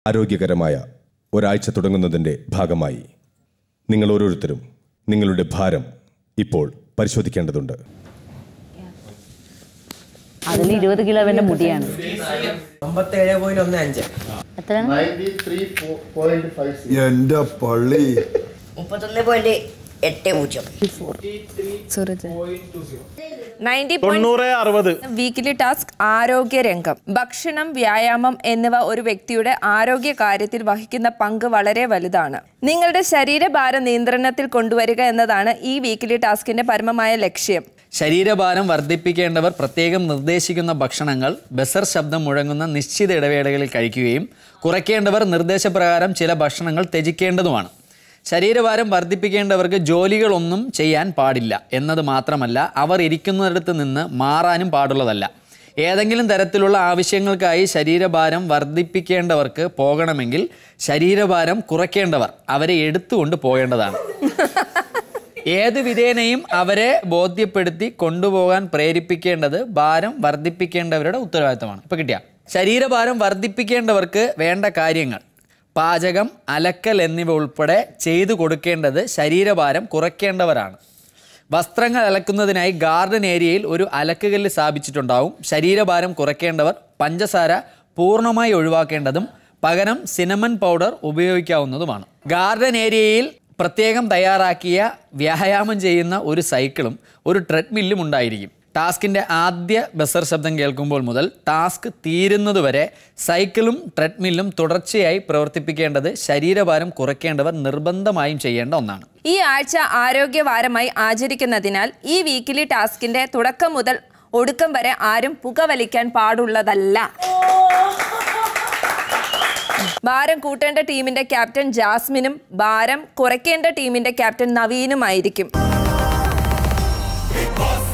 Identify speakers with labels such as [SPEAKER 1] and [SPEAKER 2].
[SPEAKER 1] ആരോഗ്യകരമായ ഒരാഴ്ച തുടങ്ങുന്നതിൻ്റെ ഭാഗമായി നിങ്ങൾ ഓരോരുത്തരും നിങ്ങളുടെ ഭാരം ഇപ്പോൾ പരിശോധിക്കേണ്ടതുണ്ട്
[SPEAKER 2] അതിൽ ഇരുപത് കിലോ അവന്റെ മുടിയാണ്
[SPEAKER 3] അമ്പത്തേഴ് പോയിന്റ് ഒന്ന് അഞ്ച്
[SPEAKER 2] എത്രയാണ്
[SPEAKER 4] എന്റെ പള്ളി
[SPEAKER 5] മുപ്പത്തൊന്ന് പോയിന്റ് എട്ട് പൂജ്യം
[SPEAKER 6] നയൻറ്റി
[SPEAKER 7] തൊണ്ണൂറ് അറുപത്
[SPEAKER 6] വീക്കിലി ടാസ്ക് ആരോഗ്യ രംഗം ഭക്ഷണം വ്യായാമം എന്നിവ ഒരു വ്യക്തിയുടെ ആരോഗ്യ കാര്യത്തിൽ വഹിക്കുന്ന പങ്ക് വളരെ വലുതാണ് നിങ്ങളുടെ ശരീരഭാരം നിയന്ത്രണത്തിൽ കൊണ്ടുവരിക എന്നതാണ് ഈ വീക്കിലി ടാസ്കിന്റെ പരമമായ ലക്ഷ്യം
[SPEAKER 8] ശരീരഭാരം വർദ്ധിപ്പിക്കേണ്ടവർ പ്രത്യേകം നിർദ്ദേശിക്കുന്ന ഭക്ഷണങ്ങൾ ബസർ ശബ്ദം മുഴങ്ങുന്ന നിശ്ചിത ഇടവേളകളിൽ കഴിക്കുകയും കുറയ്ക്കേണ്ടവർ നിർദ്ദേശപ്രകാരം ചില ഭക്ഷണങ്ങൾ ത്യജിക്കേണ്ടതുമാണ് ശരീരഭാരം വർദ്ധിപ്പിക്കേണ്ടവർക്ക് ജോലികളൊന്നും ചെയ്യാൻ പാടില്ല എന്നത് മാത്രമല്ല അവർ ഇരിക്കുന്നിടത്ത് നിന്ന് മാറാനും പാടുള്ളതല്ല ഏതെങ്കിലും തരത്തിലുള്ള ആവശ്യങ്ങൾക്കായി ശരീരഭാരം വർദ്ധിപ്പിക്കേണ്ടവർക്ക് പോകണമെങ്കിൽ ശരീരഭാരം കുറയ്ക്കേണ്ടവർ അവരെ എടുത്തുകൊണ്ട് പോകേണ്ടതാണ് ഏത് വിധേനയും അവരെ ബോധ്യപ്പെടുത്തി കൊണ്ടുപോകാൻ പ്രേരിപ്പിക്കേണ്ടത് ഭാരം വർദ്ധിപ്പിക്കേണ്ടവരുടെ ഉത്തരവാദിത്തമാണ് ഇപ്പൊ കിട്ടിയ ശരീരഭാരം വർദ്ധിപ്പിക്കേണ്ടവർക്ക് വേണ്ട കാര്യങ്ങൾ പാചകം അലക്കൽ എന്നിവ ഉൾപ്പെടെ ചെയ്തു കൊടുക്കേണ്ടത് ശരീരഭാരം കുറയ്ക്കേണ്ടവരാണ് വസ്ത്രങ്ങൾ അലക്കുന്നതിനായി ഗാർഡൻ ഏരിയയിൽ ഒരു അലക്കുകല്ല് സ്ഥാപിച്ചിട്ടുണ്ടാവും ശരീരഭാരം കുറയ്ക്കേണ്ടവർ പഞ്ചസാര പൂർണ്ണമായി ഒഴിവാക്കേണ്ടതും പകരം സിനമൺ പൗഡർ ഉപയോഗിക്കാവുന്നതുമാണ് ഗാർഡൻ ഏരിയയിൽ പ്രത്യേകം തയ്യാറാക്കിയ വ്യായാമം ചെയ്യുന്ന ഒരു സൈക്കിളും ഒരു ട്രെഡ്മില്ലും ഉണ്ടായിരിക്കും ടാസ്കിൻ്റെ ആദ്യ ബസർ ശബ്ദം കേൾക്കുമ്പോൾ മുതൽ ടാസ്ക് തീരുന്നതുവരെ സൈക്കിളും ട്രെഡ്മില്ലും തുടർച്ചയായി പ്രവർത്തിപ്പിക്കേണ്ടത് ശരീരഭാരം കുറയ്ക്കേണ്ടവർ നിർബന്ധമായും ചെയ്യേണ്ട ഒന്നാണ്
[SPEAKER 6] ഈ ആഴ്ച ആരോഗ്യവാരമായി ആചരിക്കുന്നതിനാൽ ഈ വീക്കിലി ടാസ്കിന്റെ തുടക്കം മുതൽ ഒടുക്കം വരെ ആരും പുകവലിക്കാൻ പാടുള്ളതല്ല ഭാരം കൂട്ടേണ്ട ടീമിന്റെ ക്യാപ്റ്റൻ ജാസ്മിനും ഭാരം കുറയ്ക്കേണ്ട ടീമിന്റെ ക്യാപ്റ്റൻ നവീനുമായിരിക്കും